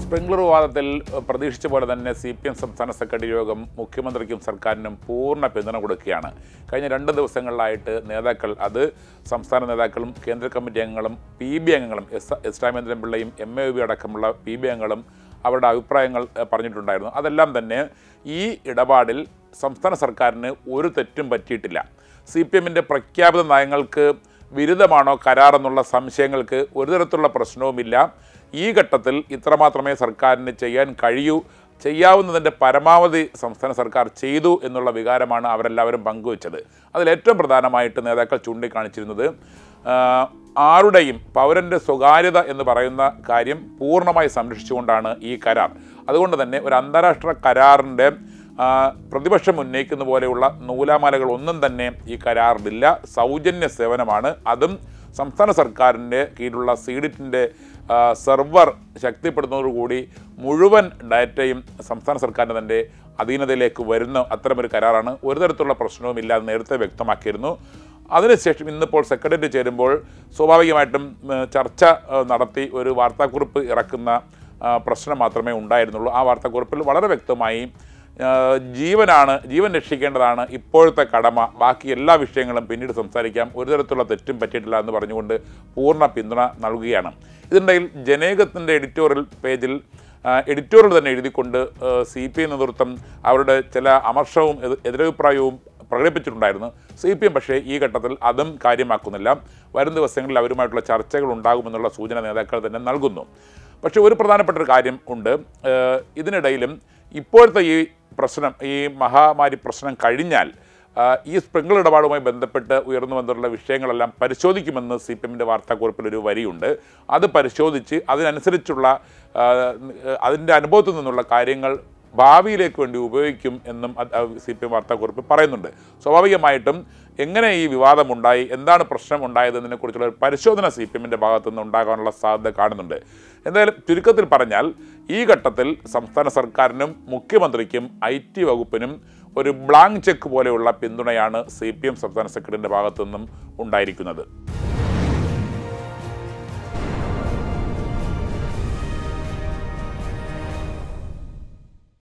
sprinkler വിവാദത്തിൽ പ്രതീക്ഷിച്ച പോലെ തന്നെ സി പി എം സംസ്ഥാന സെക്രട്ടറി യോഗം മുഖ്യമന്ത്രിക്കും സർക്കാരിനും പൂർണ്ണ പിന്തുണ കൊടുക്കുകയാണ് കഴിഞ്ഞ രണ്ട് ദിവസങ്ങളിലായിട്ട് നേതാക്കൾ അത് സംസ്ഥാന നേതാക്കളും കേന്ദ്ര കമ്മിറ്റി അംഗങ്ങളും പി ബി അംഗങ്ങളും എസ് എസ് രാമേന്ദ്രൻ പിള്ളയും എം എ ബി അടക്കമുള്ള പി ബി അംഗങ്ങളും അവരുടെ അഭിപ്രായങ്ങൾ ഏഹ്, പറഞ്ഞിട്ടുണ്ടായിരുന്നു അതെല്ലാം തന്നെ ഈ ഇടപാടിൽ സംസ്ഥാന സർക്കാരിന് ഒരു തെറ്റും പറ്റിയിട്ടില്ല സി പി എമ്മിൻ്റെ പ്രഖ്യാപിത നയങ്ങൾക്ക് വിരുദ്ധമാണോ കരാർ എന്നുള്ള സംശയങ്ങൾക്ക് ഒരു തരത്തിലുള്ള പ്രശ്നവുമില്ല ഈ ഘട്ടത്തിൽ ഇത്രമാത്രമേ സർക്കാരിന് ചെയ്യാൻ കഴിയൂ ചെയ്യാവുന്നതിൻ്റെ പരമാവധി സംസ്ഥാന സർക്കാർ ചെയ്തു എന്നുള്ള വികാരമാണ് അവരെല്ലാവരും പങ്കുവച്ചത് അതിലേറ്റവും പ്രധാനമായിട്ട് നേതാക്കൾ ചൂണ്ടിക്കാണിച്ചിരുന്നത് ആ, ആരുടെയും പൗരൻ്റെ സ്വകാര്യത എന്ന് പറയുന്ന കാര്യം പൂർണ്ണമായി സംരക്ഷിച്ചുകൊണ്ടാണ് ഈ കരാർ അതുകൊണ്ട് തന്നെ ഒരു അന്താരാഷ്ട്ര കരാറിൻ്റെ ആ, പ്രതിപക്ഷം ഉന്നയിക്കുന്ന പോലെയുള്ള നൂലാമാലകൾ ഒന്നും തന്നെ ഈ കരാറിലില്ല സൗജന്യ സേവനമാണ് അതും സംസ്ഥാന സർക്കാരിൻ്റെ കീഴിലുള്ള സീഡിറ്റിൻ്റെ സെർവർ ശക്തിപ്പെടുന്നതോടുകൂടി മുഴുവൻ ഡാറ്റയും സംസ്ഥാന സർക്കാരിൻ്റെ തന്നെ അധീനതയിലേക്ക് വരുന്ന അത്തരമൊരു കരാറാണ് ഒരു തരത്തിലുള്ള പ്രശ്നവും ഇല്ലാതെ നേരത്തെ വ്യക്തമാക്കിയിരുന്നു അതിനുശേഷം ഇന്നിപ്പോൾ സെക്രട്ടറി ചേരുമ്പോൾ സ്വാഭാവികമായിട്ടും ഉം, ചർച്ച ആ, നടത്തി ഒരു വാർത്താക്കുറിപ്പ് ഇറക്കുന്ന ആ, പ്രശ്നം മാത്രമേ ഉണ്ടായിരുന്നുള്ളൂ ആ വാർത്താക്കുറിപ്പിൽ വളരെ വ്യക്തമായി ആ, ജീവനാണ് ജീവൻ രക്ഷിക്കേണ്ടതാണ് ഇപ്പോഴത്തെ കടമ ബാക്കി എല്ലാ വിഷയങ്ങളും പിന്നീട് സംസാരിക്കാം ഒരു തരത്തിലുള്ള തെറ്റും പറ്റിയിട്ടില്ല എന്ന് പറഞ്ഞുകൊണ്ട് പൂർണ്ണ പിന്തുണ നൽകുകയാണ് ഇതിനിടയിൽ ജനേകത്തിൻ്റെ എഡിറ്റോറിയൽ പേജിൽ എഡിറ്റോറിയൽ തന്നെ എഴുതിക്കൊണ്ട് സി പി ഐ നേതൃത്വം അവരുടെ ചില അമർഷവും എതി- എതിരഭിപ്രായവും പ്രകടിപ്പിച്ചിട്ടുണ്ടായിരുന്നു സി പി എം പക്ഷേ ഈ ഘട്ടത്തിൽ അതും കാര്യമാക്കുന്നില്ല വരും ദിവസങ്ങളിൽ അവരുമായിട്ടുള്ള ചർച്ചകൾ ഉണ്ടാകുമെന്നുള്ള സൂചന നേതാക്കൾ തന്നെ നൽകുന്നു പക്ഷേ ഒരു പ്രധാനപ്പെട്ട ഒരു കാര്യം ഉണ്ട് ഏഹ് ഇതിനിടയിലും ഇപ്പോഴത്തെ ഈ പ്രശ്നം ഈ മഹാമാരി പ്രശ്നം കഴിഞ്ഞാൽ ആ, ഈ സ്പ്രിംഗിൾ ഇടപാടുമായി ബന്ധപ്പെട്ട് ഉയർന്നു വന്നിട്ടുള്ള വിഷയങ്ങളെല്ലാം പരിശോധിക്കുമെന്ന് സി പി എമ്മിൻ്റെ വാർത്താക്കുറിപ്പിൽ ഒരു വരിയുണ്ട് അത് പരിശോധിച്ച് അതിനനുസരിച്ചുള്ള ആ, അതിൻ്റെ അനുഭവത്തിൽ നിന്നുള്ള കാര്യങ്ങൾ ഭാവിയിലേക്ക് വേണ്ടി ഉപയോഗിക്കും എന്നും സി പി എം വാർത്താക്കുറിപ്പ് പറയുന്നുണ്ട് സ്വാഭാവികമായിട്ടും എങ്ങനെ ഈ വിവാദമുണ്ടായി എന്താണ് പ്രശ്നം ഉണ്ടായതെന്നതിനെക്കുറിച്ചുള്ള ഒരു പരിശോധന സി പി എമ്മിൻ്റെ ഭാഗത്തു നിന്ന് ഉണ്ടാകാനുള്ള സാധ്യത കാണുന്നുണ്ട് എന്തായാലും ചുരുക്കത്തിൽ പറഞ്ഞാൽ ഈ ഘട്ടത്തിൽ സംസ്ഥാന സർക്കാരിനും മുഖ്യമന്ത്രിക്കും ഐ ടി വകുപ്പിനും ഒരു ബ്ലാങ്ക് ചെക്ക് പോലെയുള്ള പിന്തുണയാണ് സി പി എം സംസ്ഥാന സെക്രട്ടറിൻ്റെ ഭാഗത്തു നിന്നും ഉണ്ടായിരിക്കുന്നത്